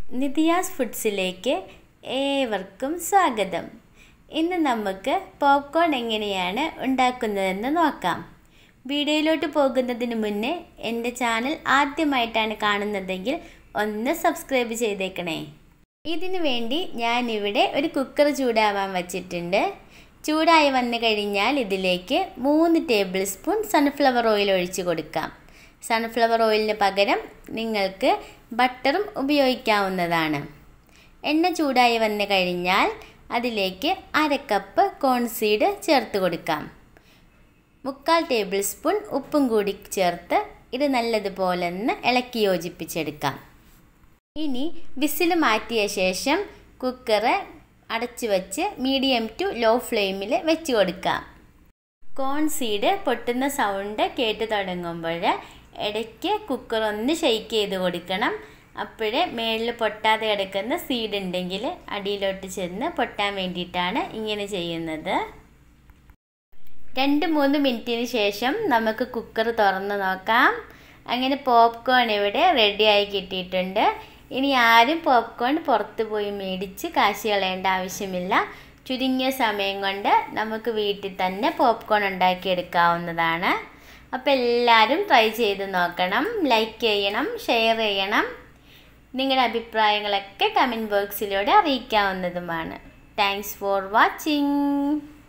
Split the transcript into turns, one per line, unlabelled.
നിതിയാസ് ഫുഡ്സിലേക്ക് ഏവർക്കും സ്വാഗതം ഇന്ന് നമുക്ക് പോപ്കോൺ എങ്ങനെയാണ് ഉണ്ടാക്കുന്നതെന്ന് നോക്കാം വീഡിയോയിലോട്ട് പോകുന്നതിന് മുന്നേ എൻ്റെ ചാനൽ ആദ്യമായിട്ടാണ് കാണുന്നതെങ്കിൽ ഒന്ന് സബ്സ്ക്രൈബ് ചെയ്തേക്കണേ ഇതിനു വേണ്ടി ഞാനിവിടെ ഒരു കുക്കർ ചൂടാവാൻ വച്ചിട്ടുണ്ട് ചൂടായി വന്നു കഴിഞ്ഞാൽ ഇതിലേക്ക് മൂന്ന് ടേബിൾ സ്പൂൺ സൺഫ്ലവർ ഓയിൽ ഒഴിച്ച് കൊടുക്കാം സൺഫ്ലവർ ഓയിലിന് പകരം നിങ്ങൾക്ക് ബട്ടറും ഉപയോഗിക്കാവുന്നതാണ് എണ്ണ ചൂടായി വന്നു കഴിഞ്ഞാൽ അതിലേക്ക് അര കപ്പ് കോൺസീഡ് ചേർത്ത് കൊടുക്കാം മുക്കാൽ ടേബിൾ സ്പൂൺ ഉപ്പും കൂടി ചേർത്ത് ഇത് നല്ലതുപോലെ ഒന്ന് ഇളക്കി യോജിപ്പിച്ചെടുക്കാം ഇനി വിസിൽ മാറ്റിയ ശേഷം കുക്കറ് അടച്ചു വച്ച് മീഡിയം ടു ലോ ഫ്ലെയിമിൽ വെച്ച് കൊടുക്കാം കോൺ സീഡ് പൊട്ടുന്ന സൗണ്ട് കേട്ട് തുടങ്ങുമ്പോൾ ഇടയ്ക്ക് കുക്കർ ഒന്ന് ഷെയ്ക്ക് ചെയ്ത് കൊടുക്കണം അപ്പോഴേ മേളിൽ പൊട്ടാതെ കിടക്കുന്ന സീഡ് ഉണ്ടെങ്കിൽ അടിയിലോട്ട് ചെന്ന് പൊട്ടാൻ വേണ്ടിയിട്ടാണ് ഇങ്ങനെ ചെയ്യുന്നത് രണ്ട് മൂന്ന് മിനിറ്റിന് ശേഷം നമുക്ക് കുക്കർ തുറന്ന് നോക്കാം അങ്ങനെ പോപ്കോൺ ഇവിടെ റെഡിയായി കിട്ടിയിട്ടുണ്ട് ഇനി ആരും പോപ്കോൺ പുറത്ത് പോയി മേടിച്ച് കാശ് കളയേണ്ട ആവശ്യമില്ല ചുരുങ്ങിയ സമയം കൊണ്ട് നമുക്ക് വീട്ടിൽ തന്നെ പോപ്കോൺ ഉണ്ടാക്കിയെടുക്കാവുന്നതാണ് അപ്പോൾ എല്ലാവരും ട്രൈ ചെയ്ത് നോക്കണം ലൈക്ക് ചെയ്യണം ഷെയർ ചെയ്യണം നിങ്ങളുടെ അഭിപ്രായങ്ങളൊക്കെ കമൻറ്റ് ബോക്സിലൂടെ അറിയിക്കാവുന്നതുമാണ് താങ്ക്സ് ഫോർ വാച്ചിങ്